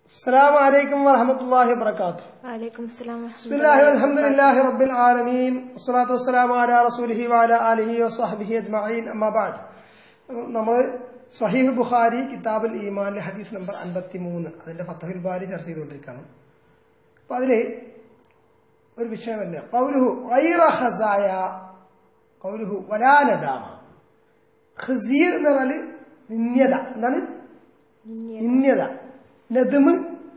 السلام عليكم ورحمة الله وبركاته وعليكم السلام ورحمة بسم الله والحمد لله رب العالمين والصلاة والسلام على رسوله وعلى آله وصحبه أجمعين أما بعد നമ്മൾ സഹീഹ് ബുഖാരി കിതാബുൽ ഈമാനിലെ ഹദീസ് നമ്പർ അൻപത്തി മൂന്ന് അതിന്റെ ഫത്തഹുൽ ബാരി ചർച്ച ചെയ്തുകൊണ്ടിരിക്കുകയാണ് അപ്പൊ അതില് ഒരു വിഷയം തന്നെ കൗലുഹു ഗൈറ ഹസായ കൗലുഹു വലാനദാമ ഖസീർ എന്ന് പറഞ്ഞാല് നിന്യത എന്താണ് നിന്യത നദമ്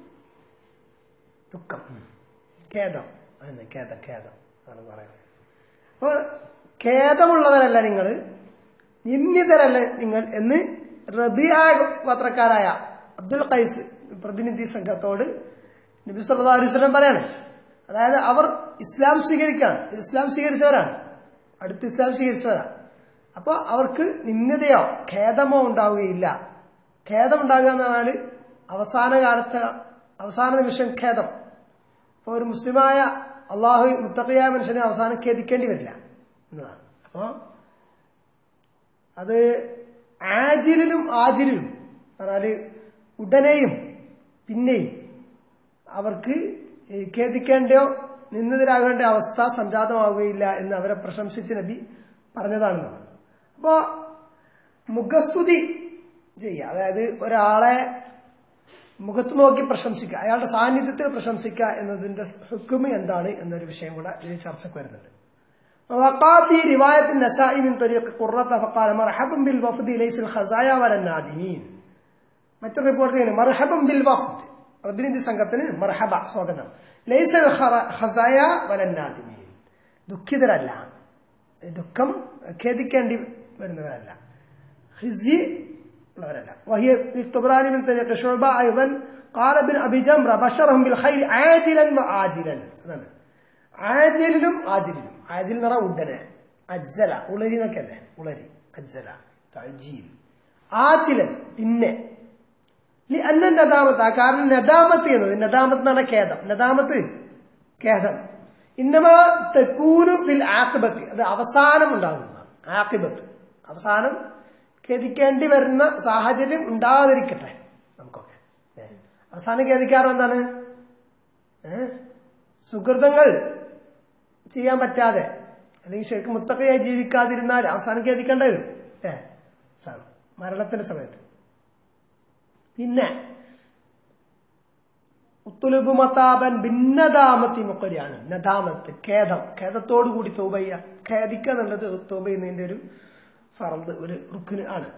ദുഃഖം ഖേദം അതന്നെ ഖേദം ഖേദം ആണ് പറയുന്നത് അപ്പൊ ഖേദമുള്ളവരല്ല നിങ്ങൾ നിന്ദിതരല്ല നിങ്ങൾ എന്ന് റബിയ പത്രക്കാരായ അബ്ദുൽ ഖൈസ് പ്രതിനിധി സംഘത്തോട് നബി സല്ലല്ലാഹു അലൈഹി വസല്ലം പറയാണ് അതായത് അവർ ഇസ്ലാം സ്വീകരിക്കാണ് ഇസ്ലാം സ്വീകരിച്ചവരാണ് അടുത്ത് ഇസ്ലാം സ്വീകരിച്ചവരാണ് അപ്പോൾ അവർക്ക് നിന്ദതയോ ഖേദമോ ഉണ്ടാവുകയില്ല ഖേദം ഉണ്ടാകുക എന്ന് പറഞ്ഞാൽ അവസാന കാലത്ത് അവസാന നിമിഷം ഖേദം അപ്പോൾ ഒരു മുസ്ലിമായ അള്ളാഹു മുത്തക്കയായ മനുഷ്യനെ അവസാനം ഖേദിക്കേണ്ടി വരില്ല എന്നതാണ് അപ്പോൾ അത് ആജിലിലും ആജിലിലും പറഞ്ഞാല് ഉടനെയും പിന്നെയും അവർക്ക് ഈ ഖേദിക്കേണ്ടയോ നിന്നതിരാകേണ്ട അവസ്ഥ സംജാതമാവുകയില്ല എന്ന് അവരെ പ്രശംസിച്ച് നബി പറഞ്ഞതാണെന്നാണ് അപ്പോ മുഖസ്തുതി ചെയ്യുക അതായത് ഒരാളെ മുഖത്ത് നോക്കി പ്രശംസിക്കുക അയാളുടെ സാന്നിധ്യത്തിൽ പ്രശംസിക്കുക എന്നതിന്റെ ഹുക്കുമ് എന്താണ് എന്നൊരു വിഷയം കൂടെ ഇതിൽ ചർച്ചയ്ക്ക് വരുന്നുണ്ട് وقع في رواية النسائي من طريق قرة فقال مرحبا بالوفد ليس الخزايا ولا النادمين മറ്റൊരു റിപ്പോർട്ട് ചെയ്യുന്നത് മർഹബം ബിൽ വഫ്ദ് പ്രതിനിധി സംഘത്തിന് മർഹബ സ്വാഗതം ലൈസൽ ഖസായ വലന്നാദിമീൻ ദുഃഖിതരല്ല ദുഃഖം ഖേദിക്കേണ്ടി വരുന്നവരല്ല ഖിസി ഉള്ളവരല്ല وهي في الطبراني من طريق شعبة أيضا قال ابن أبي جمرة بشرهم بالخير عاجلا وآجلا അതാണ് ആജിലും ആജിലും ആജിൽ എന്ന് പറഞ്ഞാൽ ഉടനെ അജ്ജല ഉളരി എന്നൊക്കെ അല്ലേ ഉളരി അജ്ജല തജീൽ ആജിലൻ പിന്നെ അന്ന നദാമത്ത് ആ കാരണം നദാമത്ത് എന്നത് നദാമത്ത് എന്ന് പറഞ്ഞാൽ ഖേദം നദാമത്ത് ഖേദം ഇന്നമാ തെക്കൂനു ഫിൽ ആക്കിബത്ത് അത് അവസാനം ഉണ്ടാകുന്നതാണ് ആക്കിബത്ത് അവസാനം ഖേദിക്കേണ്ടി വരുന്ന സാഹചര്യം ഉണ്ടാകാതിരിക്കട്ടെ നമുക്കൊക്കെ അവസാനം ഖേദിക്കാറ് എന്താണ് ഏഹ് സുഹൃതങ്ങൾ ചെയ്യാൻ പറ്റാതെ അല്ലെങ്കിൽ ശരിക്കും മുത്തക്കയായി ജീവിക്കാതിരുന്നാൽ അവസാനം ഖേദിക്കേണ്ടി വരും ഏ മരണത്തിന്റെ സമയത്ത് പിന്നെ ഉത്തുലുബ് മതാബൻ ഭിന്നതാമത്തി മുക്കരിയാണ് നദാമത്ത് ഖേദം ഖേദത്തോടു കൂടി തോബയ്യ ഖേദിക്കുക എന്നുള്ളത് തോബ ചെയ്യുന്നതിന്റെ ഒരു ഫറന്ത് ഒരു റുക്കിന് ആണ്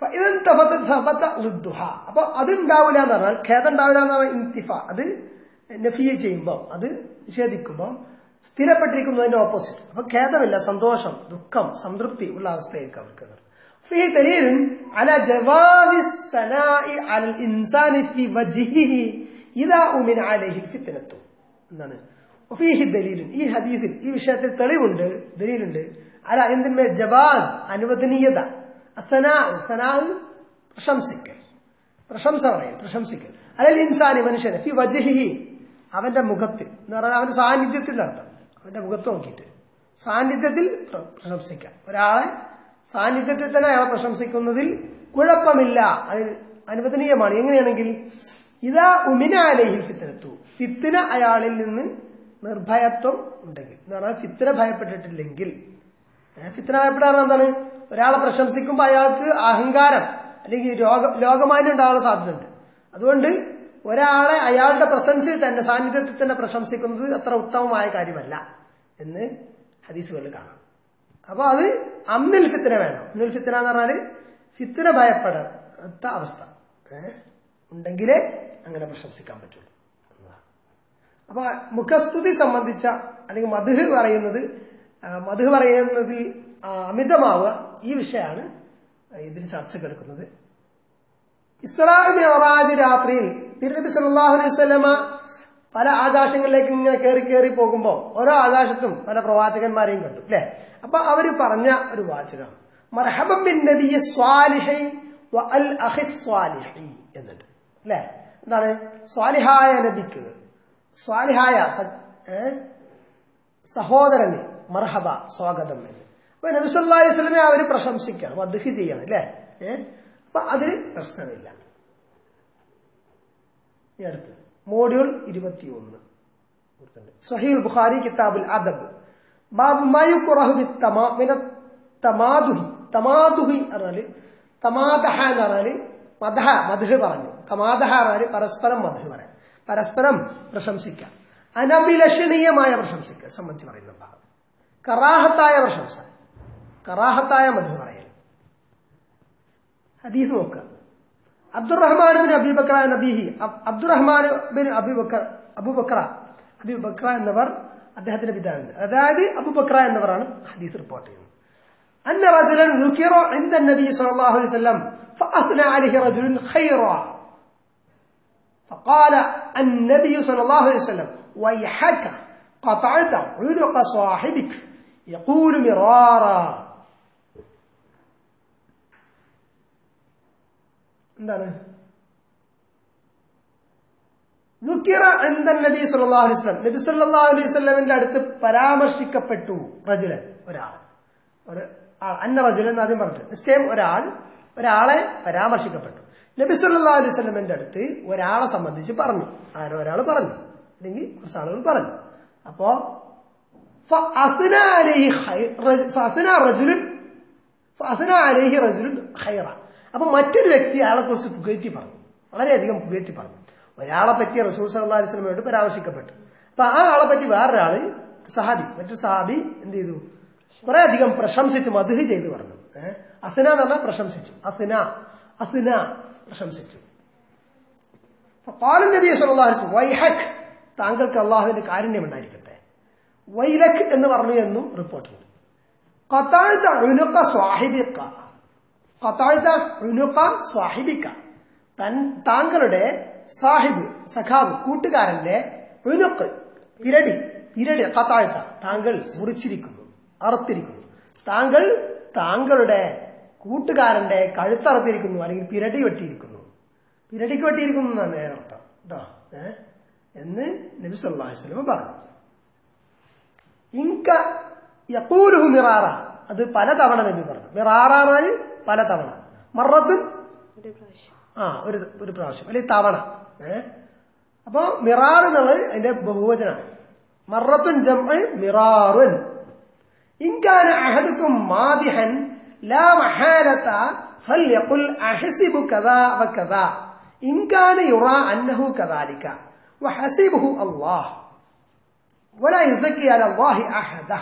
അപ്പൊ അത് ഉണ്ടാവില്ല എന്ന് പറഞ്ഞാൽ ഖേദം ഉണ്ടാവില്ല എന്ന് പറഞ്ഞാൽ ഇന്തിഫ അത് നഫിയ ചെയ്യുമ്പോൾ അത് നിഷേധിക്കുമ്പോൾ സ്ഥിരപ്പെട്ടിരിക്കുന്നതിന്റെ ഓപ്പോസിറ്റ് അപ്പൊ ഖേദമില്ല സന്തോഷം ദുഃഖം സംതൃപ്തി ഉള്ള അവസ്ഥയായിരിക്കും അവർക്ക് في دليل على جواز الثناء على الإنسان في وجهه إذا أمن عليه الفتنة എന്താണ് وفيه دليل ഈ ഹദീസിൽ ഈ വിഷയത്തിൽ തെളിവുണ്ട് ദലീലുണ്ട് അല എന്തിന്മേൽ ജവാസ് അനുവദനീയത അസനാ സനാ പ്രശംസിക്കൽ പ്രശംസ പറയൽ പ്രശംസിക്കൽ അലൽ ഇൻസാനി മനുഷ്യന് ഫി വജഹിഹി അവന്റെ മുഖത്ത് എന്ന് പറഞ്ഞാൽ അവന്റെ സാന്നിധ്യത്തിൽ നടത്താം അവന്റെ മുഖത്ത് നോക്കിയിട്ട് സാന്നിധ്യത്തിൽ പ്രശംസിക്കാം ഒരാളെ സാന്നിധ്യത്തിൽ തന്നെ അയാളെ പ്രശംസിക്കുന്നതിൽ കുഴപ്പമില്ല അത് അനുവദനീയമാണ് എങ്ങനെയാണെങ്കിൽ ഇതാ ഉമിനാലയിൽ ഫിത്തിനെത്തു ഫിത്തിന അയാളിൽ നിന്ന് നിർഭയത്വം ഉണ്ടെങ്കിൽ എന്ന് പറഞ്ഞാൽ ഫിത്തിന ഭയപ്പെട്ടിട്ടില്ലെങ്കിൽ ഫിത്തിന ഭയപ്പെടാറ് എന്താണ് ഒരാളെ പ്രശംസിക്കുമ്പോൾ അയാൾക്ക് അഹങ്കാരം അല്ലെങ്കിൽ രോഗ ലോകമാന്യം ഉണ്ടാകാൻ സാധ്യതയുണ്ട് അതുകൊണ്ട് ഒരാളെ അയാളുടെ പ്രസൻസിൽ തന്നെ സാന്നിധ്യത്തിൽ തന്നെ പ്രശംസിക്കുന്നത് അത്ര ഉത്തമമായ കാര്യമല്ല എന്ന് ഹദീസുകളിൽ കാണാം അപ്പൊ അത് അന്നിൽ ഫിത്തിന വേണം അന്നിൽ ഫിത്തിന എന്ന് പറഞ്ഞാല് ഫിത്തിന ഭയപ്പെടാത്ത അവസ്ഥ ഉണ്ടെങ്കിലേ അങ്ങനെ പ്രശംസിക്കാൻ പറ്റുള്ളൂ എന്നതാണ് അപ്പൊ മുഖസ്തുതി സംബന്ധിച്ച അല്ലെങ്കിൽ മധു പറയുന്നത് മധു പറയുന്നതിൽ അമിതമാവുക ഈ വിഷയമാണ് ഇതിൽ ചർച്ചയ്ക്ക് എടുക്കുന്നത് ഇസ്രായേൽ മെഹറാജ് രാത്രിയിൽ തിരുനബി സല്ലാഹു അലൈഹി സ്വലമ പല ആകാശങ്ങളിലേക്ക് ഇങ്ങനെ കയറി കയറി പോകുമ്പോൾ ഓരോ ആകാശത്തും പല പ്രവാചകന്മാരെയും കണ്ടു അല്ലെ അപ്പൊ അവര് പറഞ്ഞ ഒരു വാചകം മർഹബം ബിൻ നബിയ സ്വാലിഹി അൽ അഹി സ്വാലിഹി എന്നുണ്ട് അല്ലെ എന്താണ് സ്വാലിഹായ നബിക്ക് സ്വാലിഹായ സഹോദരന് മർഹബ സ്വാഗതം എന്ന് അപ്പൊ നബി സല്ലാ അലൈഹി സ്വലമെ അവര് പ്രശംസിക്കുകയാണ് വദ്ഹി ചെയ്യാണ് അല്ലെ ഏഹ് അപ്പൊ അതിൽ പ്രശ്നമില്ല ഇനി അടുത്ത് മോഡ്യൂൾ ഇരുപത്തിയൊന്ന് സഹീൽ ബുഖാരി കിതാബുൽ അദബ് ബാബു മയുക്കുറഹു മിന തമാതുഹി തമാതുഹി പറഞ്ഞാല് തമാദഹ എന്ന് പറഞ്ഞാല് മദഹ മധുഹ് പറഞ്ഞു തമാദഹ പറഞ്ഞാല് പരസ്പരം മധുഹ് പറയാം പരസ്പരം പ്രശംസിക്കാം അനഭിലഷണീയമായ പ്രശംസിക്കുക സംബന്ധിച്ച് പറയുന്ന ഭാഗം കറാഹത്തായ പ്രശംസ കറാഹത്തായ മധു പറയൽ ഹദീസ് നോക്കുക അബ്ദുറഹ്മാൻ ബിൻ അബിബക്ര നബീഹി Abdurrahman bin Abi Bakr Abu Bakra Abi Bakra എന്നവർ അദ്ദേഹത്തിന്റെ പിതാവിന് അതായത് അബുബക്ര എന്നവരാണ് ഹദീസ് റിപ്പോർട്ട് ചെയ്യുന്നത് أن رجلا ذكر عند النبي صلى الله عليه وسلم فأثنى عليه رجل خيرا فقال النبي صلى الله عليه وسلم ويحك قطعت عنق صاحبك يقول مرارا എന്താണ് നുക്കിറ എന്ത നബി സല്ലല്ലാഹു അലൈഹി വസല്ലം നബി സല്ലല്ലാഹു അലൈഹി വസല്ലമിന്റെ അടുത്ത് പരാമർശിക്കപ്പെട്ടു റജുലൻ ഒരാൾ ഒരു ആൾ അന്ന റജുലൻ എന്ന് ആദ്യം പറഞ്ഞു നിശ്ചയം ഒരാൾ ഒരാളെ പരാമർശിക്കപ്പെട്ടു നബി സല്ലല്ലാഹു അലൈഹി വസല്ലമിന്റെ അടുത്ത് ഒരാളെ സംബന്ധിച്ച് പറഞ്ഞു ആരോ ഒരാൾ പറഞ്ഞു അല്ലെങ്കിൽ കുറച്ച് ആളുകൾ പറഞ്ഞു അപ്പോ ഫഅസ്ന അലൈഹി ഖൈ- റജ- ഫഅസ്ന റജുലുൻ ഫഅസ്ന അലൈഹി റജുലുൻ ഖൈറ അപ്പൊ മറ്റൊരു വ്യക്തി അയാളെ കുറിച്ച് പുകഴ്ത്തി പറഞ്ഞു വളരെയധികം പുകഴ്ത്തി പറഞ്ഞു ഒരാളെ പറ്റി റസൂൽ സല്ലല്ലാഹു അലൈഹി വസല്ലമയോട് പരാമർശിക്കപ്പെട്ടു അപ്പൊ ആ ആളെ പറ്റി വേറൊരാള് സഹാബി മറ്റൊരു സഹാബി എന്ത് ചെയ്തു കുറെ അധികം പ്രശംസിച്ചു മധുഹ് ചെയ്തു പറഞ്ഞു ഏഹ് അസ്ന എന്ന് പറഞ്ഞാൽ പ്രശംസിച്ചു അസ്ന അസ്ന പ്രശംസിച്ചു പാലൻ നബി സല്ലല്ലാഹു അലൈഹി വസല്ലം വൈഹക് താങ്കൾക്ക് അള്ളാഹുവിന്റെ കാരുണ്യം ഉണ്ടായിരിക്കട്ടെ വൈലഖ് എന്ന് പറഞ്ഞു എന്നും റിപ്പോർട്ടുണ്ട് ഖതാഴ്ത ഉനുഖ സ്വാഹിബിക്ക ഖതാഴ്ത ഉനുഖ സ്വാഹിബിക്ക തൻ താങ്കളുടെ സാഹിബ് സഖാബ് കൂട്ടുകാരന്റെ ഉനുക്ക് പിരടി പിരടി ഖതാഴ്ത്ത താങ്കൾ മുറിച്ചിരിക്കുന്നു അറുത്തിരിക്കുന്നു താങ്കൾ താങ്കളുടെ കൂട്ടുകാരന്റെ കഴുത്തറുത്തിരിക്കുന്നു അല്ലെങ്കിൽ പിരടി വെട്ടിയിരിക്കുന്നു പിരടിക്ക് വെട്ടിയിരിക്കുന്നു എന്നാണ് നേരെ അർത്ഥം കേട്ടോ ഏ എന്ന് നബി സല്ലല്ലാഹു അലൈഹി വസല്ലം പറഞ്ഞു ഇൻക യഖൂലുഹു മിറാറ അത് പലതവണ നബി പറഞ്ഞു മിറാറ എന്നാൽ പലതവണ മറത്തും ഒരു പ്രാവശ്യം ആ ഒരു ഒരു പ്രാവശ്യം അല്ലെങ്കിൽ തവണ ഏ അപ്പോ മിറാർ എന്നുള്ളത് അതിന്റെ ബഹുവചനാണ് മറത്തുൻ ജംഅ് മിറാറുൻ ഇൻകാന അഹദുക്കും മാദിഹൻ ലാ മഹാലത ഫൽയഖുൽ അഹസിബു കദാ വകദാ ഇൻകാന യുറാ അന്നഹു കദാലിക വഹസിബുഹു അല്ലാഹ് ولا يزكي على الله أحدا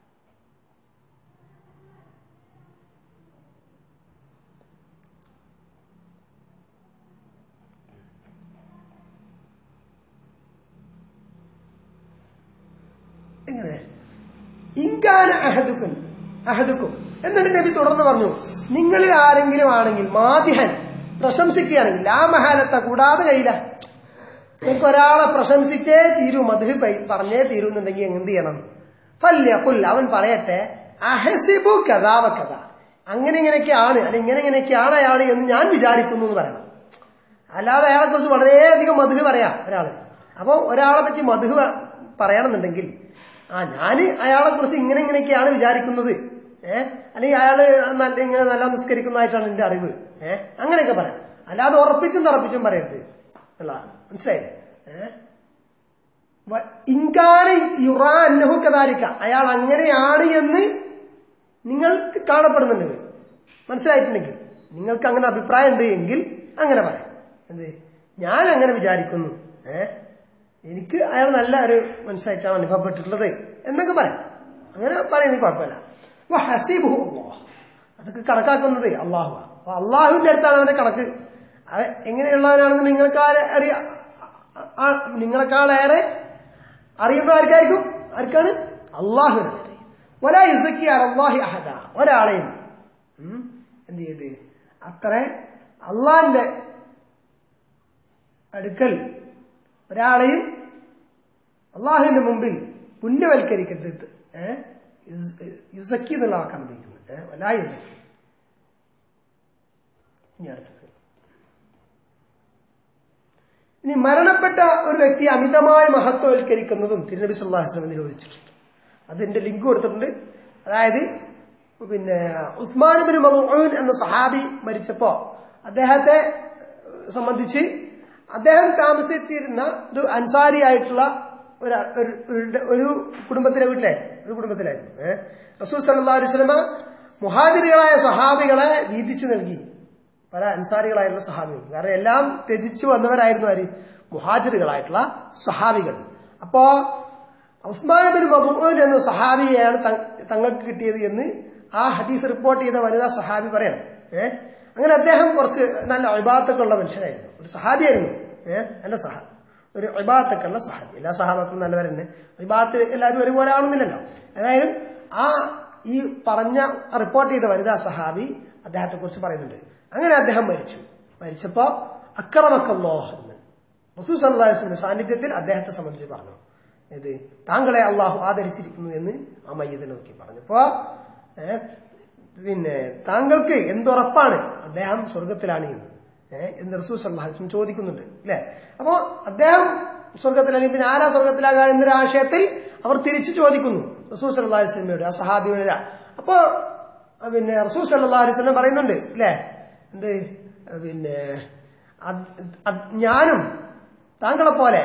എങ്ങനെ ഇൻകാന അഹദുക്കും അഹദുക്കും എന്നിട്ട് നബി തുടർന്ന് പറഞ്ഞു നിങ്ങളിൽ ആരെങ്കിലും ആണെങ്കിൽ മാതിഹൻ പ്രശംസിക്കുകയാണെങ്കിൽ ആ മഹാലത്തെ കൂടാതെ കഴിയില്ല നിങ്ങൾക്ക് ഒരാളെ പ്രശംസിച്ചേ തീരൂ മധു പറഞ്ഞേ തീരൂ എന്നുണ്ടെങ്കിൽ എന്ത് ചെയ്യണം ഫല്യ പുൽ അവൻ പറയട്ടെ അഹസിബു കഥാവ കഥ അങ്ങനെ ഇങ്ങനെയൊക്കെയാണ് അല്ലെ ഇങ്ങനെ ഇങ്ങനെയൊക്കെയാണ് അയാൾ എന്ന് ഞാൻ വിചാരിക്കുന്നു എന്ന് പറയണം അല്ലാതെ അയാളെ കുറിച്ച് വളരെയധികം മധു പറയാം ഒരാള് അപ്പൊ ഒരാളെ പറ്റി മധു പറയണമെന്നുണ്ടെങ്കിൽ ആ ഞാന് അയാളെ കുറിച്ച് ഇങ്ങനെ ഇങ്ങനെയൊക്കെയാണ് വിചാരിക്കുന്നത് ഏഹ് അല്ലെങ്കിൽ അയാള് നല്ല ഇങ്ങനെ നല്ല നിസ്കരിക്കുന്നതായിട്ടാണ് എന്റെ അറിവ് ഏഹ് അങ്ങനെയൊക്കെ പറയാം അല്ലാതെ ഉറപ്പിച്ചും തറപ്പിച്ചും പറയരുത് അല്ല മനസ്സിലായില്ലേ ഏഹ് ഇൻകാന യുറാ അന്നഹു കദാലിക്ക അയാൾ അങ്ങനെയാണ് എന്ന് നിങ്ങൾക്ക് കാണപ്പെടുന്നുണ്ടെങ്കിൽ മനസ്സിലായിട്ടുണ്ടെങ്കിൽ നിങ്ങൾക്ക് അങ്ങനെ അഭിപ്രായം ഉണ്ട് എങ്കിൽ അങ്ങനെ പറയാം എന്ത് ഞാൻ അങ്ങനെ വിചാരിക്കുന്നു ഏ എനിക്ക് അയാൾ നല്ല ഒരു മനസ്സായിട്ടാണ് അനുഭവപ്പെട്ടിട്ടുള്ളത് എന്നൊക്കെ പറയാം അങ്ങനെ പറയുന്നത് കുഴപ്പമില്ല വ ഹസീബുഹു അല്ലാഹ്. അതൊക്കെ കണക്കാക്കുന്നത് അള്ളാഹു അള്ളാഹുവിന്റെ അടുത്താണ് അവന്റെ കണക്ക് അവൻ എങ്ങനെയുള്ളവനാണെന്ന് നിങ്ങൾക്ക് അറിയാം നിങ്ങളെക്കാളേറെ അറിയുന്ന ആർക്കായിരിക്കും ആർക്കാണ് അള്ളാഹുവിനാണ് ഒരാ യുസക്കി അള്ളാഹി അഹദ ഒരാളെയും ഉം, എന്ത് ചെയ്ത് അത്ര അള്ളാഹിന്റെ അടുക്കൽ ഒരാളെയും അള്ളാഹുവിന്റെ മുമ്പിൽ പുണ്യവൽക്കരിക്കരുത് ഏഹ് യുസക്കി എന്നുള്ള വാക്കാണ് ഉപയോഗിക്കുന്നത് ഏഹ് ഒലാ യുസക്കി ഇനി അടുത്തത് ഇനി മരണപ്പെട്ട ഒരു വ്യക്തി അമിതമായി മഹത്വവൽക്കരിക്കുന്നതും തിരുനബി സല്ലാഹു വസ്ലം നിരോധിച്ചിട്ടുണ്ട് അതിന്റെ ലിങ്ക് കൊടുത്തിട്ടുണ്ട് അതായത് പിന്നെ ഉസ്മാൻ ബിൻ മലൂൻ എന്ന സഹാബി മരിച്ചപ്പോ അദ്ദേഹത്തെ സംബന്ധിച്ച് അദ്ദേഹം താമസിച്ചിരുന്ന ഒരു അൻസാരി ആയിട്ടുള്ള ഒരു ഒരു- ഒരു- ഒരു കുടുംബത്തിലെ വീട്ടിലെ ഒരു കുടുംബത്തിലായിരുന്നു ഏഹ് റസൂൽ സല്ലല്ലാഹു അലൈഹി വസല്ലമ മുഹാദിരികളായ സഹാബികളെ വീതിച്ചു നൽകി പല അൻസാരികളായിട്ടുള്ള സഹാബികൾ കാരണം എല്ലാം ത്യജിച്ചു വന്നവരായിരുന്നു ആര് മുഹാജിറുകളായിട്ടുള്ള സഹാബികൾ അപ്പോ ഉസ്മാൻ ബിൻ മബൂൻ എന്ന സഹാബിയെയാണ് തങ്- തങ്ങൾക്ക് കിട്ടിയത് എന്ന് ആ ഹദീസ് റിപ്പോർട്ട് ചെയ്ത വനിതാ സഹാബി പറയണം ഏഹ് അങ്ങനെ അദ്ദേഹം കുറച്ച് നല്ല അഭിഭാഗത്തൊക്കെ ഉള്ള മനുഷ്യനായിരുന്നു ഒരു സഹാബിയായിരുന്നു ഏഹ് നല്ല സഹാബി ഒരു അഭിഭാഗത്തൊക്കെ ഉള്ള സഹാബി എല്ലാ സഹാബത്തും നല്ലവരെന്നെ അഭിഭാഗത്ത് എല്ലാവരും ഒരുപോലെ ആവുന്നില്ലല്ലോ ഏതായാലും ആ ഈ പറഞ്ഞ റിപ്പോർട്ട് ചെയ്ത വനിതാ സഹാബി അദ്ദേഹത്തെ കുറിച്ച് പറയുന്നുണ്ട് അങ്ങനെ അദ്ദേഹം മരിച്ചു മരിച്ചപ്പോ അക്രമക്കല്ലോ എന്ന് റസൂൽ സല്ലാസ്ലിന്റെ സാന്നിധ്യത്തിൽ അദ്ദേഹത്തെ സംബന്ധിച്ച് പറഞ്ഞു ഇത് താങ്കളെ അള്ളാഹു ആദരിച്ചിരിക്കുന്നു എന്ന് ആ മയ്യതിനെ നോക്കി പറഞ്ഞപ്പോ ഏ, പിന്നെ താങ്കൾക്ക് എന്തുറപ്പാണ് അദ്ദേഹം സ്വർഗത്തിലാണ് എന്ന് ഏഹ് എന്ന് റസൂൽ സല്ലാസ്ലും ചോദിക്കുന്നുണ്ട് അല്ലെ അപ്പോ അദ്ദേഹം സ്വർഗത്തിലാണെങ്കിൽ പിന്നെ ആരാ സ്വർഗത്തിലാകുക എന്നൊരു ആശയത്തിൽ അവർ തിരിച്ചു ചോദിക്കുന്നു റസൂൽ സല്ലാ വസ്ലമയോട് ആ സഹാബിയോട് അപ്പോ ആ, പിന്നെ റസൂൽ സല്ലാ അലൈവല്ലം പറയുന്നുണ്ട് അല്ലെ എന്ത് പിന്നെ അത്- അത് ഞാനും താങ്കളെ പോലെ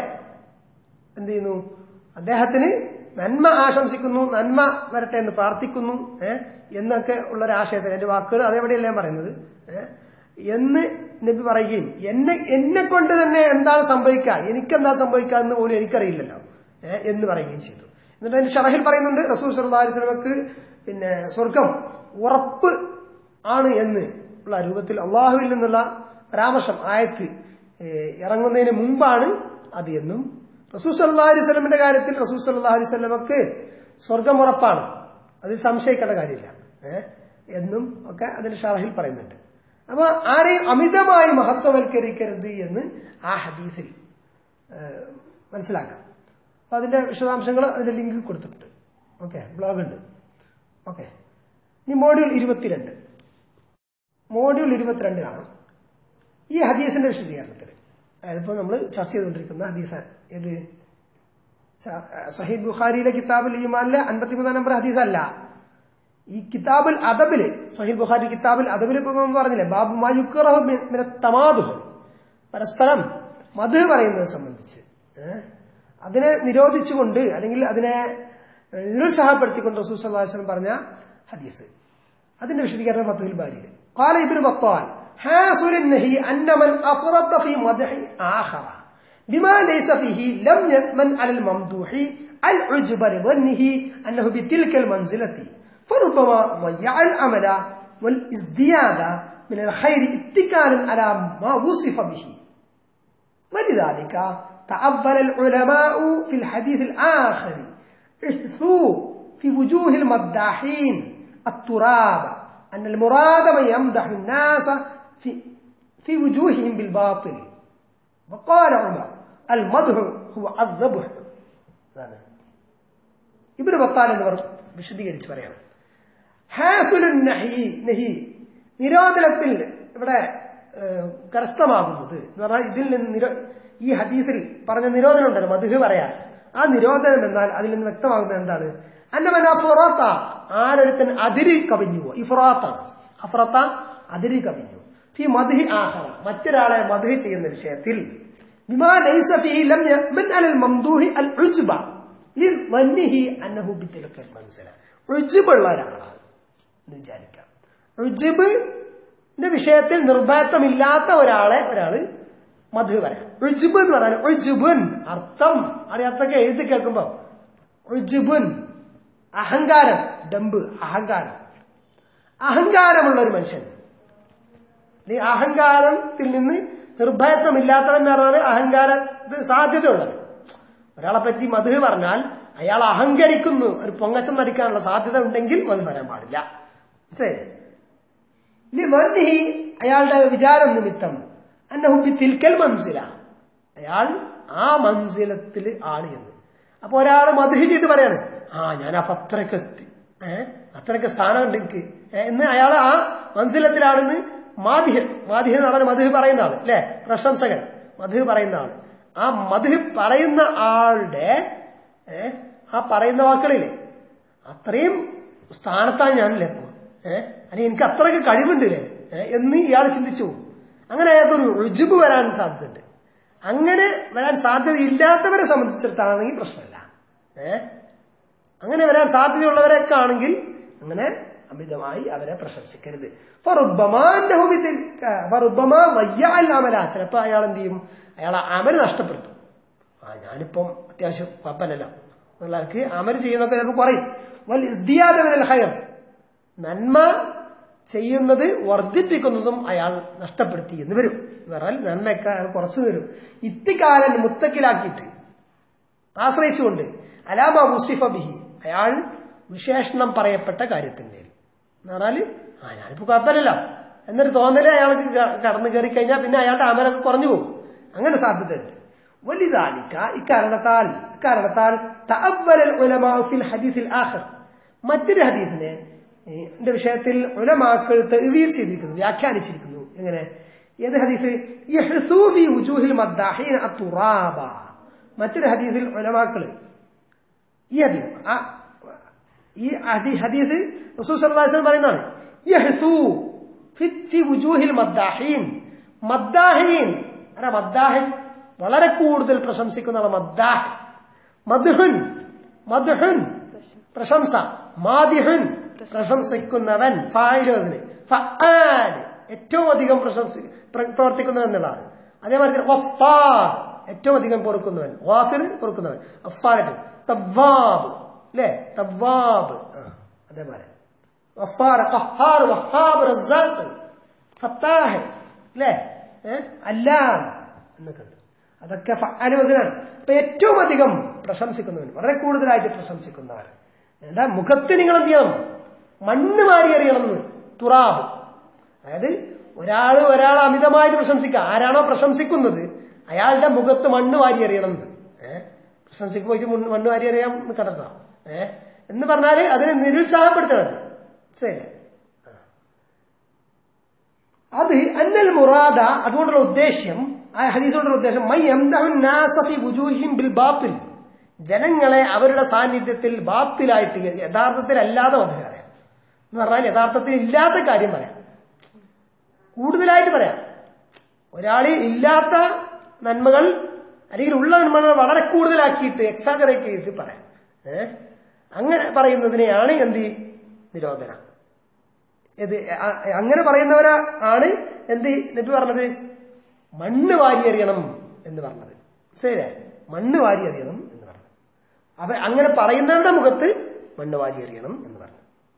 എന്ത് ചെയ്യുന്നു അദ്ദേഹത്തിന് നന്മ ആശംസിക്കുന്നു നന്മ വരട്ടെ എന്ന് പ്രാർത്ഥിക്കുന്നു ഏഹ് എന്നൊക്കെ ഉള്ള ഒരു ആശയത്തിൽ എന്റെ വാക്കുകൾ അതേപടിയല്ല ഞാൻ പറയുന്നത് ഏഹ് എന്ന് നബി പറയുകയും എന്നെ എന്നെ കൊണ്ട് തന്നെ എന്താണ് സംഭവിക്കുക എനിക്കെന്താ സംഭവിക്കുക എന്ന് പോലും എനിക്കറിയില്ലല്ലോ ഏഹ് എന്ന് പറയുകയും ചെയ്തു എന്നിട്ട് അതിന്റെ ഷറഹിൽ പറയുന്നുണ്ട് റസൂൽ സല്ലല്ലാഹു അലൈഹി വസല്ലമക്ക് പിന്നെ സ്വർഗം ഉറപ്പ് ആണ് എന്ന് ഉള്ള രൂപത്തിൽ അള്ളാഹുവിൽ നിന്നുള്ള പരാമർശം ആയത്ത് ഏഹ് ഇറങ്ങുന്നതിന് മുമ്പാണ് അത് എന്നും റസൂൽ സല്ലല്ലാഹു അലൈഹി വസല്ലമയുടെ കാര്യത്തിൽ റസൂൽ സല്ലല്ലാഹു അലൈഹി വസല്ലമക്ക് സ്വർഗം ഉറപ്പാണ് അതിൽ സംശയിക്കേണ്ട കാര്യമില്ല ഏഹ് എന്നും ഒക്കെ അതിന്റെ ഷറഹിൽ പറയുന്നുണ്ട് അപ്പൊ ആരെയും അമിതമായി മഹത്വവൽക്കരിക്കരുത് എന്ന് ആ ഹദീസിൽ ഏഹ് മനസ്സിലാക്കാം അപ്പൊ അതിന്റെ വിശദാംശങ്ങൾ അതിന്റെ ലിങ്ക് കൊടുത്തിട്ടുണ്ട് ഓക്കെ ബ്ലോഗ് ഉണ്ട് ഓക്കെ ഇനി മോഡ്യൂൾ ഇരുപത്തിരണ്ട് മോഡ്യൂൾ ഇരുപത്തിരണ്ട് കാണാം ഈ ഹദീസിന്റെ വിശദീകരണത്തിൽ അതിപ്പോ നമ്മൾ ചർച്ച ചെയ്തുകൊണ്ടിരിക്കുന്ന ഹദീസ ഏത് സ- സഹീദ് ബുഖാരിയിലെ കിതാബുൽ ഈമാനിലെ അൻപത്തിമൂന്നാം നമ്പർ ഹദീസ് അല്ല ഈ കിതാബുൽ അദബില് സഹീൽ ബുഖാരി കിതാബുൽ അദബിൽ ഇപ്പൊ നമ്മൾ പറഞ്ഞില്ലേ ബാബു മായുക്കറഹു മിന തമാദു പരസ്പരം മധു പറയുന്നത് സംബന്ധിച്ച് ഏഹ്? അതിനെ നിരോധിച്ചുകൊണ്ട് അല്ലെങ്കിൽ അതിനെ നിരുത്സാഹപ്പെടുത്തിക്കൊണ്ട് റസൂൽ സല്ലല്ലാഹു അലൈഹി വസല്ലം പറഞ്ഞ ഹദീസ് അതിന്റെ വിശദീകരണം മത്തുൽ ബാരിയിൽ قال ابن بطال حاصل النهي أن من أفرط في مدح آخر بما ليس فيه لم يأمن على الممدوح العجب لظنه أنه بتلك المنزلة فربما ضيع الأمل والازدياد من الخير اتكالا على ما وصف به ولذلك تعبر العلماء في الحديث الآخر احثوا في وجوه المداحين التراب أن المراد من يمدح الناس في في وجوههم بالباطل وقال عمر المدح هو الذبح ഇബിന് ബത്താൽ എന്നിവർ വിശദീകരിച്ച് പറയാണ് ഹാസുലുൻ നഹി നഹി നിരോധനത്തിൽ ഇവിടെ ഏഹ്, കരസ്ഥമാകുന്നത് എന്ന് പറഞ്ഞാൽ ഇതിൽ നിന്ന് നിരോ ഈ ഹദീസിൽ പറഞ്ഞ നിരോധനം ഉണ്ടല്ലോ മധുഹ് പറയാൻ ആ നിരോധനം എന്നാൽ അതിൽ നിന്ന് വ്യക്തമാകുന്നത് എന്താണ് അന്നമന ഫൊറാത്ത ആരൊരുത്തൻ അതിരി കവിഞ്ഞു ഈ ഫൊറാത്താണ് അഫറത്ത അതിരി കവിഞ്ഞു ഫി മധുഹി ആഹറ മറ്റൊരാളെ മധുഹ് ചെയ്യുന്ന വിഷയത്തിൽ ബിമാ ലൈസ ഫീഹി ലം യഅ്മൻ അലൽ മംദൂഹി അൽ ഉജ്ബ ലിظنഹി അന്നഹു ബിതിൽക മൻസല ഉജ്ബുള്ള ഒരാളാണ് എന്ന് വിചാരിക്കാം ഉജ്ബിന്റെ വിഷയത്തിൽ നിർഭയത്വമില്ലാത്ത ഒരാളെ ഒരാള് മധു പറയാം ഉജ്ബ് എന്ന് പറഞ്ഞാൽ ഉജ്ബുൻ അർത്ഥം അറിയാത്തൊക്കെ എഴുതി കേൾക്കുമ്പോ ഉജ്ബുൻ അഹങ്കാരം ഡമ്പ് അഹങ്കാരം അഹങ്കാരമുള്ള ഒരു മനുഷ്യൻ ഈ അഹങ്കാരത്തിൽ നിന്ന് നിർഭയത്വമില്ലാത്തവൻ എന്ന് പറഞ്ഞാൽ അഹങ്കാര സാധ്യതയുള്ളത് ഒരാളെ പറ്റി മധു പറഞ്ഞാൽ അയാൾ അഹങ്കരിക്കുന്നു ഒരു പൊങ്ങച്ചം നടിക്കാനുള്ള സാധ്യത ഉണ്ടെങ്കിൽ മധു പറയാൻ പാടില്ല മനസ്സിലായില്ലേ? ഇനി വന്നിഹി അയാളുടെ വിചാരം നിമിത്തം അന്നഹുബി തിൽക്കൽ മൻസില അയാൾ ആ മൻസിലത്തിൽ ആണ് എന്ന് അപ്പൊ ഒരാൾ മധു ചെയ്ത് പറയാണ് ആ ഞാൻ അപ്പൊ അത്രയ്ക്ക് എത്തി ഏഹ് അത്രയ്ക്ക് സ്ഥാനമുണ്ട് എനിക്ക് ഏ, എന്ന് അയാൾ ആ മൻസിലത്തിലാണെന്ന് മാധിഹൻ മാധിഹൻ എന്ന് പറഞ്ഞാൽ മധു പറയുന്ന ആള് അല്ലെ പ്രശംസകൻ മധു പറയുന്ന ആള് ആ മധു പറയുന്ന ആളുടെ ഏഹ് ആ പറയുന്ന വാക്കുകളില്ലേ അത്രയും സ്ഥാനത്താണ് ഞാനില്ലേ ഇപ്പൊ ഏഹ് അല്ലെങ്കിൽ എനിക്ക് അത്രയ്ക്ക് കഴിവുണ്ട് ഇല്ലേ ഏഹ് എന്ന് ഇയാൾ ചിന്തിച്ചു പോകും അങ്ങനെ അയാൾക്കൊരു രുചിബ് വരാൻ സാധ്യതയുണ്ട് അങ്ങനെ വരാൻ സാധ്യതയില്ലാത്തവരെ സംബന്ധിച്ചിടത്താണെങ്കിൽ പ്രശ്നമില്ല ഏ അങ്ങനെ വരാൻ സാധ്യതയുള്ളവരൊക്കെ ആണെങ്കിൽ അങ്ങനെ അമിതമായി അവരെ പ്രശംസിക്കരുത് ഫറുബ്ബമാ അന്നഹു ബിതിൽക ഫറുബ്ബമാ വയ്യഅൽ അമല ചിലപ്പോ അയാൾ എന്ത് ചെയ്യും അയാൾ അമൽ നഷ്ടപ്പെടുത്തും ആ ഞാനിപ്പം അത്യാവശ്യം കുഴപ്പമില്ലല്ലോ എന്നുള്ളവർക്ക് അമൽ ചെയ്യുന്നതൊക്കെ ചിലപ്പോൾ കുറയും വൽ ഇസ്ദിയാദ മിനൽ ഖൈർ നന്മ ചെയ്യുന്നത് വർദ്ധിപ്പിക്കുന്നതും അയാൾ നഷ്ടപ്പെടുത്തി എന്ന് വരും പറഞ്ഞാൽ നന്മയൊക്കെ അയാൾ കുറച്ചു തരും ഇത്തിക്കാലൻ മുത്തക്കിലാക്കിയിട്ട് ആശ്രയിച്ചുകൊണ്ട് അലാമ മുസിഫ ബിഹി അയാൾ വിശേഷണം പറയപ്പെട്ട കാര്യത്തിന്മേൽ എന്ന് പറഞ്ഞാല് ആ ഞാനിപ്പോ കുഴപ്പമില്ലല്ലോ എന്നൊരു തോന്നല് അയാൾക്ക് ക- കടന്നു കയറി കഴിഞ്ഞാൽ പിന്നെ അയാളുടെ അമലൊക്കെ കുറഞ്ഞു പോകും അങ്ങനെ സാധ്യതയുണ്ട് വലിതാലിക്ക ഇക്കാരണത്താൽ ഇക്കാരണത്താൽ തഅവ്വലൽ ഉലമാ ഫിൽ ഹദീസിൽ ആഖിർ മറ്റൊരു ഹദീസിനെ ഈ ന്റെ വിഷയത്തിൽ ഉലമാക്കൾ തെവീർ ചെയ്തിരിക്കുന്നു വ്യാഖ്യാനിച്ചിരിക്കുന്നു എങ്ങനെ ഏത് ഹദീസ് യഹ്സൂ ഫീ വുജൂഹിൽ മദ്ദാഹീന അത്തുറാബ മറ്റൊരു ഹദീസിൽ ഉലമാക്കള് ഈ ഹദീസ് ആ ഈ ഹദീ- ഹദീസ് റസൂൽ സല്ലല്ലാഹു അലൈഹി വസല്ലം പറയുന്നതാണ് യഹ്സൂ ഫി- ഫി വുജൂഹിൽ മദ്ദാഹീൻ മദ്ദാഹീൻ ആരാ മദ്ദാഹിൻ വളരെ കൂടുതൽ പ്രശംസിക്കുന്ന ആളാ മദ്ദാഹ് മദ്ഹുൻ മദ്ഹുൻ പ്രശംസ മാദിഹുൻ പ്രശംസിക്കുന്നവൻ ഫായിലോസിന് ഫആൽ ഏറ്റവും അധികം പ്രശംസി പ്ര- പ്രവർത്തിക്കുന്നവൻ എന്നുള്ളതാണ് അതേമാതിരി വഫാർ ഏറ്റവും അധികം പൊറുക്കുന്നവൻ വാസിന് പൊറുക്കുന്നവൻ അഫാരട്ട് തവ്വാബ് അല്ലേ തവ്വാബ് ആ, അതേപോലെ വഫാർ ഖഹാർ വഹാബ് റസാഖ് ഫത്താഹ് അല്ലേ ഏഹ് അല്ലാം എന്നൊക്കെ ഉണ്ട് അതൊക്കെ അനുവദനാണ് അപ്പൊ ഏറ്റവും അധികം പ്രശംസിക്കുന്നവൻ വളരെ കൂടുതലായിട്ട് പ്രശംസിക്കുന്നവർ എന്താ മുഖത്ത് നിങ്ങൾ എന്ത് ചെയ്യണം മണ്ണ് മാറി എറിയണം എന്ന് തുറാബ് അതായത് ഒരാള് ഒരാളെ അമിതമായിട്ട് പ്രശംസിക്കുക ആരാണോ പ്രശംസിക്കുന്നത് അയാളുടെ മുഖത്ത് മണ്ണ് വാരി എറിയണം എന്ന് ഏഹ് പ്രശംസിക്ക് പോയിട്ട് മുണ്ണ് മണ്ണ് വാരി എറിയാൻ കിടക്കാം ഏഹ് എന്ന് പറഞ്ഞാല് അതിനെ നിരുത്സാഹപ്പെടുത്തണത് ശരി അത് അന്നൽ മുറാദ അതുകൊണ്ടുള്ള ഉദ്ദേശ്യം ആ ഹദീസ് കൊണ്ടുള്ള ഉദ്ദേശം മൈ എംദഹുൻ നാസഫി വുജൂഹിം ബിൽ ബാത്തിൽ ജനങ്ങളെ അവരുടെ സാന്നിധ്യത്തിൽ ബാത്തിലായിട്ട് യഥാർത്ഥത്തിൽ അല്ലാതെ മതി പറയാം എന്ന് പറഞ്ഞാൽ യഥാർത്ഥത്തിൽ ഇല്ലാത്ത കാര്യം പറയാം കൂടുതലായിട്ട് പറയാം ഒരാളിൽ ഇല്ലാത്ത നന്മകൾ അല്ലെങ്കിൽ ഉള്ള നന്മകൾ വളരെ കൂടുതലാക്കിയിട്ട് എക്സാജറേറ്റ് ചെയ്തിട്ട് പറയാം ഏഹ് അങ്ങനെ പറയുന്നതിനെയാണ് എന്ത് നിരോധന ഇത് അ- അങ്ങനെ പറയുന്നവരാ ആണ് എന്ത് എന്നിട്ട് പറഞ്ഞത് മണ്ണ് വാരിയെറിയണം എന്ന് പറഞ്ഞത് ശരിയല്ലേ മണ്ണ് വാരിയെറിയണം എന്ന് പറഞ്ഞു അവ അങ്ങനെ പറയുന്നവരുടെ മുഖത്ത് മണ്ണ് വാരിയെറിയണം എന്ന് പറഞ്ഞു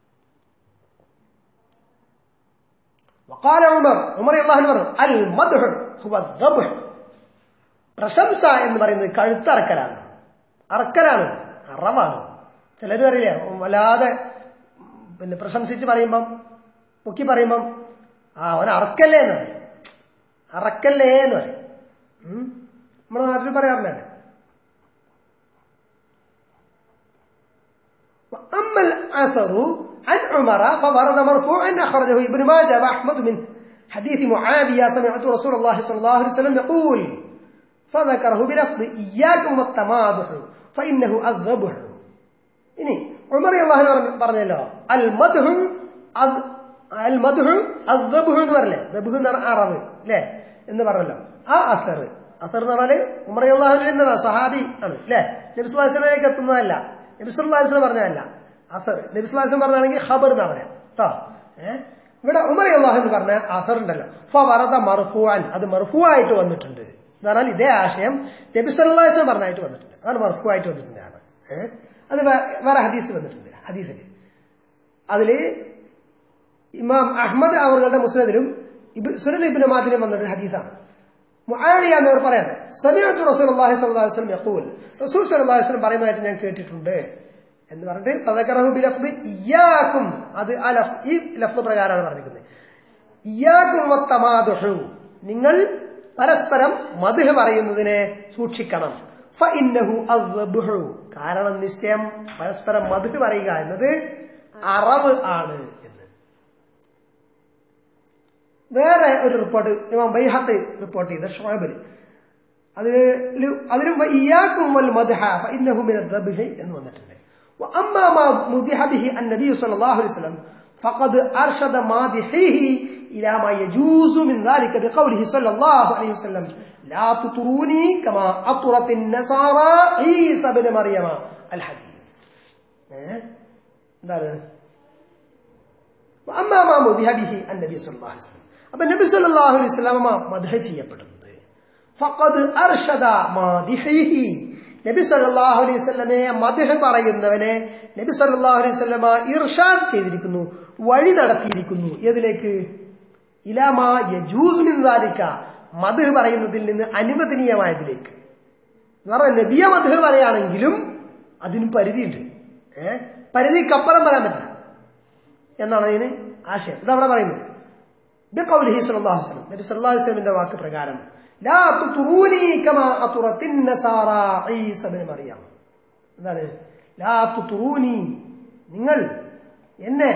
وقال عمر ഉമർ അള്ളാഹു പറഞ്ഞു അൽ മദ്ഹ് ഹുവ ദബ്ഹ് പ്രശംസ എന്ന് പറയുന്നത് കഴുത്തറക്കലാണ് അറക്കലാണ് അറവാണ് ചിലര് അറിയില്ല വല്ലാതെ പിന്നെ പ്രശംസിച്ച് പറയുമ്പം പൊക്കി പറയുമ്പം ആ അവൻ അറക്കല്ലേ എന്ന് പറയും അറക്കല്ലേ എന്ന് പറയും ഉം. നമ്മുടെ നാട്ടിൽ പറയാറുണ്ട് أما الأثر عن عمر فورد مرفوعا أخرجه ابن ماجه وأحمد من حديث معاوية سمعت رسول الله صلى الله عليه وسلم يقول فذكره بلفظ إياكم والتمادح فإنه الذبح ഇനി ഉമർ അള്ളാഹു പറഞ്ഞല്ലോ അൽ മദ്ഹു അദ് അൽ മദ്ഹു അദ്ബഹു എന്ന് പറഞ്ഞല്ലേ ദബഹു എന്ന് പറഞ്ഞ അറവ് അല്ലേ എന്ന് പറഞ്ഞല്ലോ ആ അസർ അസർ എന്ന് പറഞ്ഞാല് ഉമർ അള്ളാഹുവിൽ നിന്നതാ സഹാബി ആണ് അല്ലേ നബിസ്ലാസിലേക്ക് എത്തുന്നതല്ല നബിസ്ലാസിന് പറഞ്ഞതല്ല അസർ നബിസ്ലാസിന് പറഞ്ഞാണെങ്കിൽ ഖബർ എന്നാ പറയാം കേട്ടോ ഏഹ് ഇവിടെ ഉമർ അള്ളാഹു എന്ന് പറഞ്ഞ അസർ ഉണ്ടല്ലോ ഫറദ മർഫുവാൻ അത് മർഫുവായിട്ട് വന്നിട്ടുണ്ട് എന്ന് പറഞ്ഞാൽ ഇതേ ആശയം നബിസ്ലാസിന് പറഞ്ഞായിട്ട് വന്നിട്ടുണ്ട് അതാണ് മർഫുവായിട്ട് വന്നിട്ടുണ്ട് ആണ് ഏഹ് അത് വേ- വേറെ ഹദീസിൽ വന്നിട്ടുണ്ട് ഹദീസിൽ അതില് ഇമാം അഹമ്മദ് അവരുടെ മുസ്ലിദിലും സുരൻ ഇബിന് മാദിനും വന്നൊരു ഹദീസാണ് മുആവിയ എന്നവർ പറയാണ് സമീഅത്തു റസൂലുള്ളാഹി സ്വല്ലല്ലാഹു അലൈഹി വസല്ലം യഖൂൽ റസൂൽ സ്വല്ലല്ലാഹു അലൈഹി വസല്ലം പറയുന്നതായിട്ട് ഞാൻ കേട്ടിട്ടുണ്ട് എന്ന് പറഞ്ഞിട്ട് തദക്കറഹു ബിലഫ്ദ് ഇയ്യാക്കും അത് ആ ലഫ് ഈ ലഫ്ദ് പ്രകാരമാണ് പറഞ്ഞിരിക്കുന്നത് ഇയ്യാക്കും വത്തമാദുഹു നിങ്ങൾ പരസ്പരം മധുഹ് പറയുന്നതിനെ സൂക്ഷിക്കണം ഫഇന്നഹു അദ്ബഹു കാരണം നിശ്ചയം പരസ്പരം മധുഹ് പറയുക എന്നത് അറവ് ആണ് എന്ന് വേറെ ഒരു റിപ്പോർട്ട് ഇമാം ബൈഹത്ത് റിപ്പോർട്ട് ചെയ്ത ഷോയബിൽ അതിന് അതിനും ഇയാക്കും വൽ മദ്ഹ ഫഇന്നഹു മിന ദബ്ഹി എന്ന് വന്നിട്ടുണ്ട് وأما ما مدح به النبي صلى الله عليه وسلم فقد أرشد مادحيه إلى ما يجوز من ذلك بقوله صلى الله عليه وسلم ലാ തുറൂനി കമാ അത്തുറത്തിൻ നസാറ ഈസ ഇബ്നു മറിയമ അൽ ഹദീസ് ഏ? എന്താണ് അമ്മാമാ മുദിഹബിഹി അന്നബി സല്ലല്ലാഹു അലൈഹി വസല്ലം അപ്പൊ നബി സല്ലല്ലാഹു അലൈഹി വസല്ലമ മദ്ഹ ചെയ്യപ്പെടുന്നത് ഫഖദ് അർഷദ മാദിഹിഹി നബി സല്ലല്ലാഹു അലൈഹി വസല്ലമയെ മദ്ഹ പറയുന്നവനെ നബി സല്ലല്ലാഹു അലൈഹി വസല്ലമ ഇർഷാദ് ചെയ്തിരിക്കുന്നു വഴി നടത്തിയിരിക്കുന്നു ഏതിലേക്ക് ഇലാമാ യജൂസ് മിൻ ദാലിക മദ്ഹ പറയുന്നതിൽ നിന്ന് അനുവദനീയമായതിലേക്ക് എന്ന് പറഞ്ഞാൽ നബിയ മദ്ഹ പറയുകയാണെങ്കിലും അതിന് പരിധിയുണ്ട് ഏഹ് പരിധിക്കപ്പുറം പറയാൻ പറ്റില്ല എന്നാണ് അതിന് ആശയം ഇതവിടെ പറയുന്നത് ബിഖൗലിഹി സ്വല്ലല്ലാഹു അലൈഹി വസല്ലം നബി സല്ലല്ലാഹു അലൈഹി വസല്ലമിന്റെ വാക്ക് പ്രകാരം ലാ തുറൂനി കമാ അതുറത്തിൻ നസാറ ഈസ ഇബ്നു മറിയം എന്താണ് ലാ തുറൂനി നിങ്ങൾ എന്നെ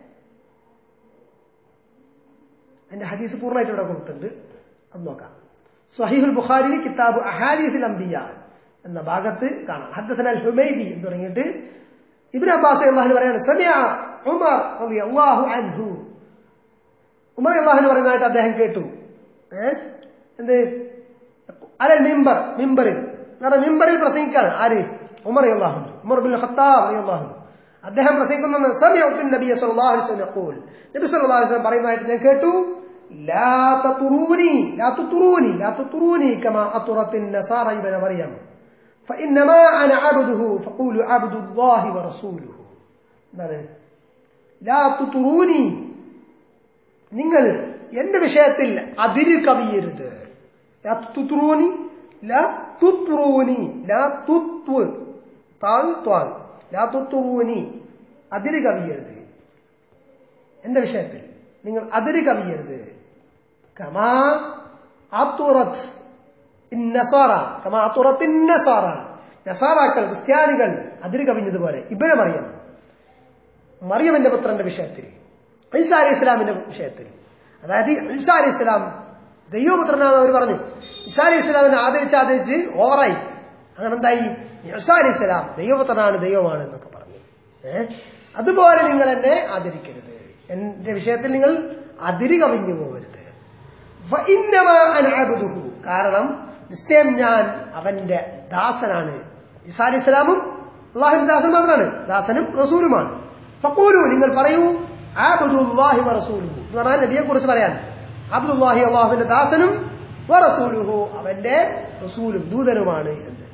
എന്റെ ഹദീസ് പൂർണ്ണമായിട്ട് ഇവിടെ കൊടുത്തിട്ടുണ്ട് അത് നോക്കാം സ്വഹീഹുൽ ബുഖാരി കിതാബ് അഹാദീസിൽ അംബിയ എന്ന ഭാഗത്ത് കാണാം ഹദ്ദസന അൽ ഹുമൈദി എന്ന് തുടങ്ങിയിട്ട് ഇബ്നു അബ്ബാസ് അള്ളാഹു പറയാണ് സമിയ ഉമർ റളിയല്ലാഹു അൻഹു ഉമർ അള്ളാഹു പറയുന്നതായിട്ട് അദ്ദേഹം കേട്ടു ഏ എന്ത് അലൽ മിമ്പർ മിമ്പറിൽ കാരണം മിമ്പറിൽ പ്രസംഗിക്കാണ് ആര് ഉമർ അള്ളാഹു ഉമർ ബിൻ ഖത്താബ് അള്ളാഹു അദ്ദേഹം പ്രസംഗിക്കുന്ന സമയത്തും നബി സല്ലല്ലാഹു അലൈഹി വസല്ലം യഖൂൽ നബി സല്ലല്ലാഹു അലൈഹി വസല്ലം പറയുന്നതായിട്ട് ഞാൻ കേട്ടു ലാ തതുറൂനി ലാ തുതുറൂനി ലാ തുതുറൂനി കമാ അത്തുറത്തിൻ നസാറ ഇബ്നു മറിയം فإنما أنا عبده فقولوا عبد الله ورسوله എന്താണ് ലാ തുതുറൂനി നിങ്ങൾ എന്റെ വിഷയത്തിൽ അതിര് കവിയരുത് ലാ തുതുറൂനി ലാ തുത്റൂനി ലാ തുത്വ് താഴ് ത്വാൽ ലാ തുത്തുറൂനി അതിര് കവിയരുത് എന്റെ വിഷയത്തിൽ നിങ്ങൾ അതിര് കവിയരുത് കമാ അത്തുറത്ത് നസാറ കമാ അത്തുറത്തിൻ നസാറ നസാറാക്കൾ ക്രിസ്ത്യാനികൾ അതിര് കവിഞ്ഞതുപോലെ ഇബനെ മറിയം മറിയമിന്റെ പുത്രന്റെ വിഷയത്തിൽ ഈസാ അലി ഇസ്ലാമിന്റെ വിഷയത്തിൽ അതായത് ഈസാ അലി ഇസ്ലാം ദൈവപുത്രനാണെന്ന് അവർ പറഞ്ഞു ഈസാ അലി ഇസ്ലാമിനെ ആദരിച്ച് ആദരിച്ച് ഓവറായി അങ്ങനെ എന്തായി ഈസാ അലി ഇസ്ലാം ദൈവപുത്രനാണ് ദൈവമാണ് എന്നൊക്കെ പറഞ്ഞു ഏഹ് അതുപോലെ നിങ്ങൾ എന്നെ ആദരിക്കരുത് എന്റെ വിഷയത്തിൽ നിങ്ങൾ അതിര് കവിഞ്ഞു പോകരുത് ഫഇന്നമാ അന അബ്ദുഹു. കാരണം നിശ്ചയം ഞാൻ അവന്റെ ദാസനാണ് ഈസാ അലി ഇസ്ലാമും അള്ളാഹുവിന്റെ ദാസൻ മാത്രമാണ് ദാസനും റസൂലുമാണ് ഫക്കൂലു നിങ്ങൾ പറയൂ ആബുദുല്ലാഹി വറസൂലുഹു എന്ന് പറഞ്ഞാൽ നബിയെ കുറിച്ച് പറയാൻ അബ്ദുല്ലാഹി അള്ളാഹുവിന്റെ ദാസനും വറസൂലുഹു അവന്റെ റസൂലും ദൂതനുമാണ് എന്ന്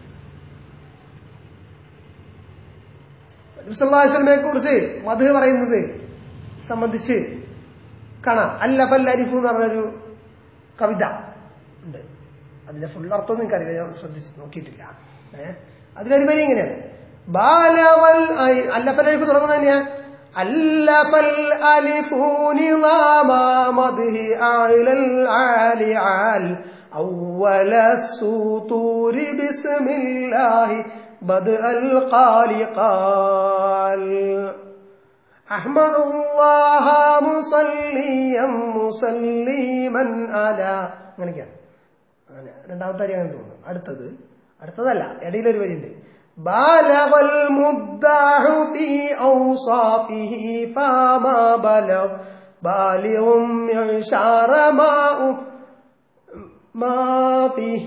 നബിസ്വല്ലാസ്ലമെ കുറിച്ച് മധു പറയുന്നത് സംബന്ധിച്ച് കാണാം അല്ലഫൽ അരിഫു എന്ന് പറഞ്ഞൊരു കവിത ഉണ്ട് അതിന്റെ ഫുൾ അർത്ഥം എനിക്കറിയില്ല ഞാൻ ശ്രദ്ധിച്ച് നോക്കിയിട്ടില്ല ഏഹ് അതിലൊരു വരി ഇങ്ങനെയാണ് ബാലവൽ ഐ- അല്ലഫൽ അരിഫ് തുടങ്ങുന്നത് തന്നെയാ അല്ലഫൽ അലിഫു നിളാമ മദ്ഹി ആയിലൽ ആലി ആൽ أول السطور بسم الله بدء القال قال أحمد الله مصليا مسلما على അങ്ങനെയൊക്കെയാണ് അങ്ങനെ രണ്ടാമത്തെ അരി അങ്ങനെ തോന്നുന്നു അടുത്തത് അടുത്തതല്ല ഇടയിലൊരു വരിയുണ്ട് بالغ المدعى في أوصافه فما بلغ بالغ معشار ما ما فيه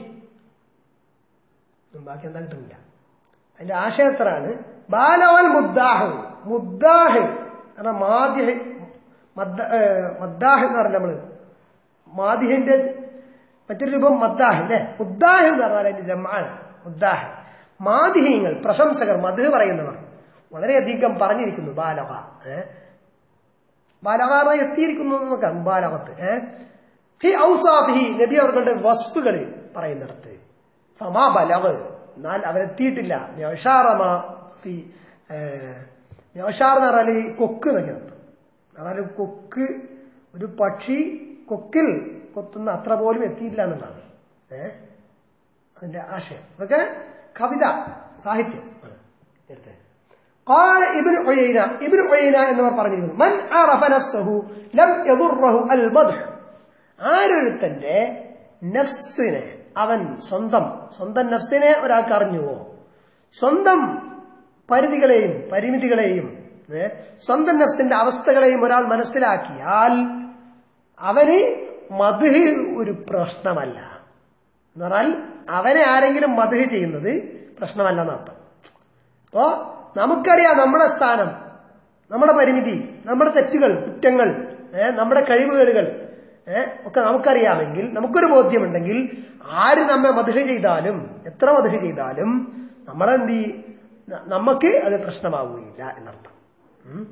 ബാക്കി എന്താ കിട്ടുന്നില്ല അതിന്റെ ആശയത്രാണ് ബാലവൽ മുദ്ദാഹ് മുദ്ദാഹ് കാരണം മാദിഹ് മദ്ദ- ഏ, മദ്ദാഹ് എന്ന് പറഞ്ഞ നമ്മള് മാദിഹിന്റെ മറ്റൊരു രൂപം മദ്ദാഹ് അല്ലേ മുദ്ദാഹ് എന്ന് പറഞ്ഞാൽ അതിന്റെ ജമാണ് മുദ്ദാഹ് മാദിഹ്യങ്ങൾ പ്രശംസകർ മധു പറയുന്നവർ വളരെയധികം പറഞ്ഞിരിക്കുന്നു ബാലക ഏഹ് ബാലകാറ എത്തിയിരിക്കുന്നു എന്ന് നോക്കാം ബാലകത്ത് ഏഹ് ഫി ഔസാഫിഹി നബി അവர்களுടെ വസ്തുക്കൾ പറയുന്നിടത്ത് ഫമാ ബലവ് എന്നാൽ അവരെത്തിയിട്ടില്ല ന്യഷാറമ ഫി ന്യഷാർ എന്ന് പറഞ്ഞാൽ കൊക്ക് എന്നൊക്കെ അർത്ഥം അതായത് കൊക്ക് ഒരു പക്ഷി കൊക്കിൽ കൊത്തുന്ന അത്ര പോലും എത്തിയില്ല എന്നുള്ളതാണ് ഏഹ് അതിന്റെ ആശയം അതൊക്കെ കവിത സാഹിത്യം ആണ് എടുത്തത് قال ابن عيينة ابن عيينة എന്നവർ പറഞ്ഞിരുന്നു മൻ عرف نفسه لم يضره المدح ആരൊരുത്തന്റെ നഫ്സിനെ അവൻ സ്വന്തം സ്വന്തം നഫ്സിനെ ഒരാൾക്ക് അറിഞ്ഞുവോ സ്വന്തം പരിധികളെയും പരിമിതികളെയും ഏ, സ്വന്തം നഫ്സിന്റെ അവസ്ഥകളെയും ഒരാൾ മനസ്സിലാക്കിയാൽ അവന് മധു ഒരു പ്രശ്നമല്ല എന്ന് പറഞ്ഞാൽ അവനെ ആരെങ്കിലും മധുഹ ചെയ്യുന്നത് പ്രശ്നമല്ലെന്നർത്ഥം അപ്പോ നമുക്കറിയാം നമ്മുടെ സ്ഥാനം നമ്മുടെ പരിമിതി നമ്മുടെ തെറ്റുകൾ കുറ്റങ്ങൾ ഏഹ് നമ്മുടെ കഴിവുകേടുകൾ ഏഹ് ഒക്കെ നമുക്കറിയാമെങ്കിൽ നമുക്കൊരു ബോധ്യമുണ്ടെങ്കിൽ ആര് നമ്മെ മധുര ചെയ്താലും എത്ര മധുര ചെയ്താലും നമ്മളെന്ത് ചെയ്യും? ന- നമുക്ക് അത് പ്രശ്നമാവുകയില്ല എന്നർത്ഥം ഉം.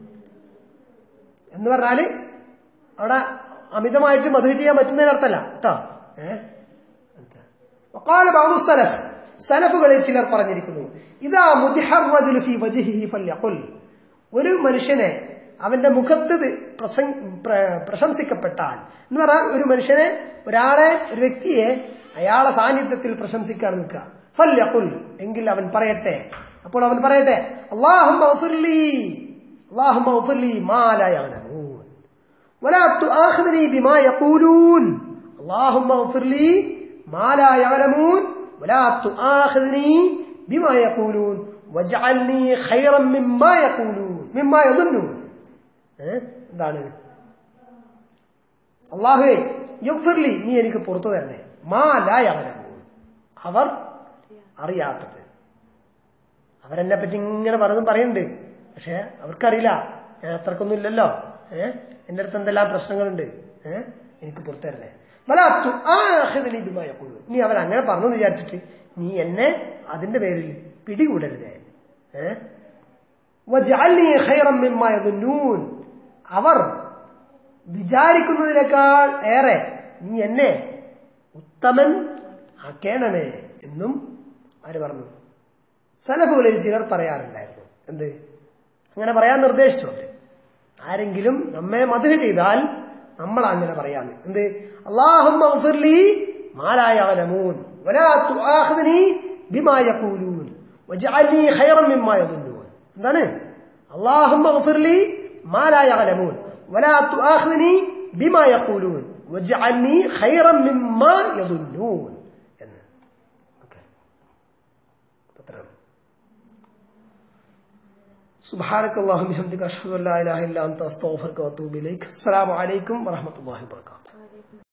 എന്ന് പറഞ്ഞാല് അവിടെ അമിതമായിട്ട് മധുര ചെയ്യാൻ പറ്റുന്നതിനർത്ഥമല്ല കേട്ടോ ഏഹ് وقال بعض السلف സലഫുകളിൽ ചിലർ പറഞ്ഞിരിക്കുന്നു ഇതാ മുദിഹർ ഫി വജ്ഹിഹി ഫല്യഖുൽ ഒരു മനുഷ്യനെ അവന്റെ മുഖത്ത് ഇത് പ്രസംഗ- പ്ര- പ്രശംസിക്കപ്പെട്ടാൽ എന്ന് പറഞ്ഞാൽ ഒരു മനുഷ്യനെ ഒരാളെ ഒരു വ്യക്തിയെ അയാളെ സാന്നിധ്യത്തിൽ പ്രശംസിക്കാൻ നിൽക്കുക ഫല്യഖുൽ എങ്കിൽ അവൻ പറയട്ടെ അപ്പോൾ അവൻ പറയട്ടെ അള്ളാഹുമ്മ ഗഫിർലി അള്ളാഹുമ്മ ഗഫിർലി മാ ലാ യഅലമൂൻ ولا تؤاخذني بما يقولون اللهم اغفر لي ما لا يعلمون ولا تؤاخذني بما يقولون واجعلني خيرا مما يقولون مما يظنون ഏ? എന്താണ് അള്ളാഹുവേ യുഗ്ഫിർലി നീ എനിക്ക് പുറത്തു തരണേ മാ ലാ യഅലമൂൻ അവർ അറിയാത്തത് അവരെന്നെ പറ്റി ഇങ്ങനെ പലതും പറയുന്നുണ്ട് പക്ഷെ അവർക്കറിയില്ല ഞാൻ അത്രക്കൊന്നും ഇല്ലല്ലോ ഏഹ് എന്റെ അടുത്ത് എന്തെല്ലാം പ്രശ്നങ്ങളുണ്ട് ഏഹ് എനിക്ക് പുറത്തു തരണേ വലാത്തു ആഹിദനി ബിമാ യഖൂലു. നീ അവർ അങ്ങനെ പറഞ്ഞു എന്ന് വിചാരിച്ചിട്ട് നീ എന്നെ അതിന്റെ പേരിൽ പിടികൂടരുതേ ഏഹ് വജഅൽനി ഖൈറൻ മിമ്മാ യദുന്നൂൻ. അവർ വിചാരിക്കുന്നതിനേക്കാൾ ഏറെ നീ എന്നെ ഉത്തമൻ ആക്കേണമേ എന്നും ആര് പറഞ്ഞു സലഫുകളിൽ ചിലർ പറയാറുണ്ടായിരുന്നു എന്ത് അങ്ങനെ പറയാൻ നിർദ്ദേശിച്ചുണ്ട് ആരെങ്കിലും നമ്മെ മധു ചെയ്താൽ നമ്മൾ അങ്ങനെ പറയാന്ന് എന്ത് അള്ളാഹുമ്മ ഗഫിർലി മാ ലാ യഅലമൂൻ വലാ തുആഖിദ്നി ബിമാ യഖൂലൂൻ വജഅൽനി ഖൈറൻ മിമ്മാ യظنون എന്താണ് അള്ളാഹുമ്മ ഗഫിർലി മാ ലാ യഅലമൂൻ വലാ തുആഖിദ്നി ബിമാ യഖൂലൂൻ വജഅൽനി ഖൈറൻ മിമ്മാ യظنون എന്ന് ഓക്കേ അത്രയാണ് سبحانك اللهم وبحمدك اشهد ان لا اله الا انت استغفرك واتوب اليك السلام عليكم ورحمه الله وبركاته